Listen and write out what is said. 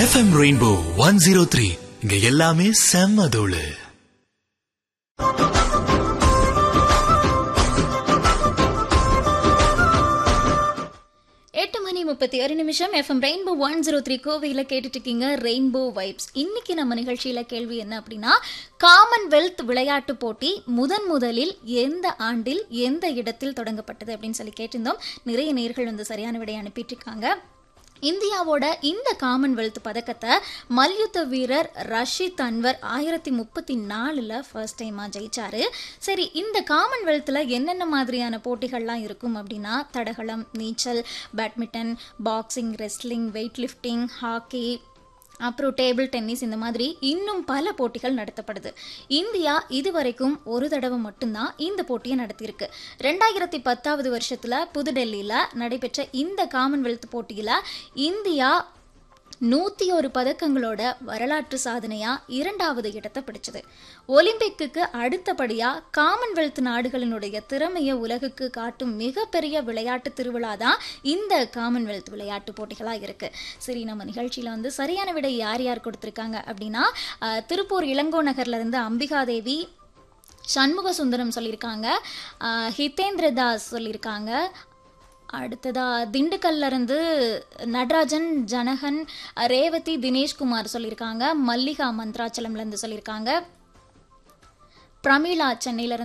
FM rainbow one zero three இங்க எல்லாமே செம்ம தோளு எட்டு மணி முப்பத்தி ஒரு நிமிஷம் FM rainbow one zero three கோவையில் கேட்டுட்டு இருக்கீங்க ரெயின்போ வைப்ஸ் இன்னைக்கு நம்ம நிகழ்ச்சியில கேள்வி என்ன அப்படின்னா காமன்வெல்த் விளையாட்டு போட்டி முதன் முதலில் எந்த ஆண்டில் எந்த இடத்தில் தொடங்கப்பட்டது அப்படின்னு சொல்லி கேட்டிருந்தோம் நிறைய நேர்கள் வந்து சரியான விடை அனுப்பிட்டு இருக்காங்க இந்தியாவோட இந்த காமன்வெல்த் பதக்கத்தை மல்யுத்த வீரர் ரஷித் அன்வர் ஆயிரத்தி முப்பத்தி நாலில் ஃபர்ஸ்ட் டைமாக ஜெயிச்சாரு சரி இந்த காமன்வெல்த்தில் என்னென்ன மாதிரியான போட்டிகள்லாம் இருக்கும் அப்படின்னா தடகளம் நீச்சல் badminton boxing wrestling weight lifting hockey அப்புறம் டேபிள் டென்னிஸ் இந்த மாதிரி இன்னும் பல போட்டிகள் நடத்தப்படுது இந்தியா இதுவரைக்கும் ஒரு தடவை மட்டும்தான் இந்த போட்டியை நடத்தியிருக்கு ரெண்டாயிரத்தி பத்தாவது வருஷத்துல புதுடெல்லியில நடைபெற்ற இந்த காமன்வெல்த் போட்டியில இந்தியா நூற்றி ஒரு பதக்கங்களோட வரலாற்று சாதனையா இரண்டாவது இடத்தை பிடிச்சது ஒலிம்பிக்குக்கு அடுத்தபடியா காமன்வெல்த் நாடுகளினுடைய திறமையை உலகுக்கு காட்டும் மிகப்பெரிய விளையாட்டு திருவிழா தான் இந்த காமன்வெல்த் விளையாட்டு போட்டிகளா இருக்கு சரி நம்ம நிகழ்ச்சியில வந்து சரியான விடை யார் யார் கொடுத்துருக்காங்க அப்படின்னா அஹ், திருப்பூர் இளங்கோ நகர்ல இருந்து அம்பிகாதேவி சண்முக சுந்தரம் சொல்லியிருக்காங்க அஹ், ஹிதேந்திர தாஸ் சொல்லியிருக்காங்க அடுத்ததா திண்டுக்கல்ல இருந்து நடராஜன் ஜனகன் ரேவதி தினேஷ்குமார் சொல்லியிருக்காங்க மல்லிகா மந்த்ராச்சலம்ல இருந்து சொல்லியிருக்காங்க பிரமீளா சென்னையில இருந்து